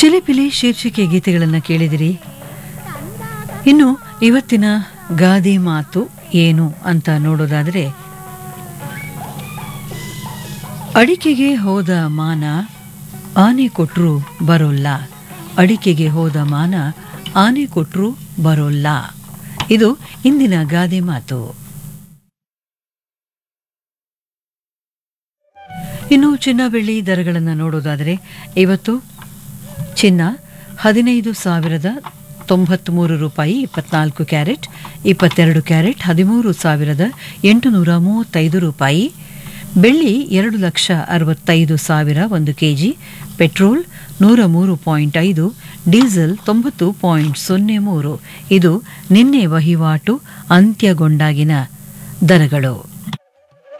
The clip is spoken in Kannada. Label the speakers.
Speaker 1: ಚಿಲಿಪಿಲಿ ಶೀರ್ಷಿಕೆ ಗೀತೆಗಳನ್ನು ಕೇಳಿದಿರಿ ಇನ್ನು ಇವತ್ತಿನ ಗಾದೆ ಮಾತು ಏನು ಅಂತ ನೋಡೋದಾದರೆ ಅಡಿಕೆಗೆ ಹೋದ ಮಾನ ಆನೆ ಕೊಟ್ರು ಬರೋಲ್ಲ ಅಡಿಕೆಗೆ ಹೋದ ಮಾನ ಆನೆ ಕೊಟ್ರು ಬರೋಲ್ಲ ಇದು ಇಂದಿನ ಗಾದೆ ಮಾತು ಇನ್ನು ಚಿನ್ನ ಬೆಳ್ಳಿ ದರಗಳನ್ನು ನೋಡೋದಾದರೆ ಇವತ್ತು ಚಿನ್ನ ಹದಿನೈದು ಸಾವಿರದ ತೊಂಬತ್ತ್ಮೂರು ರೂಪಾಯಿ ಇಪ್ಪತ್ನಾಲ್ಕು ಕ್ಯಾರೆಟ್ ಇಪ್ಪತ್ತೆರಡು ಕ್ಯಾರೆಟ್ ಹದಿಮೂರು ಸಾವಿರದ ಎಂಟುನೂರ ಮೂವತ್ತೈದು ರೂಪಾಯಿ ಬೆಳ್ಳಿ ಎರಡು ಲಕ್ಷ ಅರವತ್ತೈದು ಸಾವಿರ ಒಂದು ಕೆಜಿ ಪೆಟ್ರೋಲ್ ನೂರ ಮೂರು ಪಾಯಿಂಟ್ ಐದು ಡೀಸೆಲ್ ತೊಂಬತ್ತು ಪಾಯಿಂಟ್ ಸೊನ್ನೆ ಮೂರು ಇದು ನಿನ್ನೆ ವಹಿವಾಟು ಅಂತ್ಯಗೊಂಡಾಗಿನ ದರಗಳು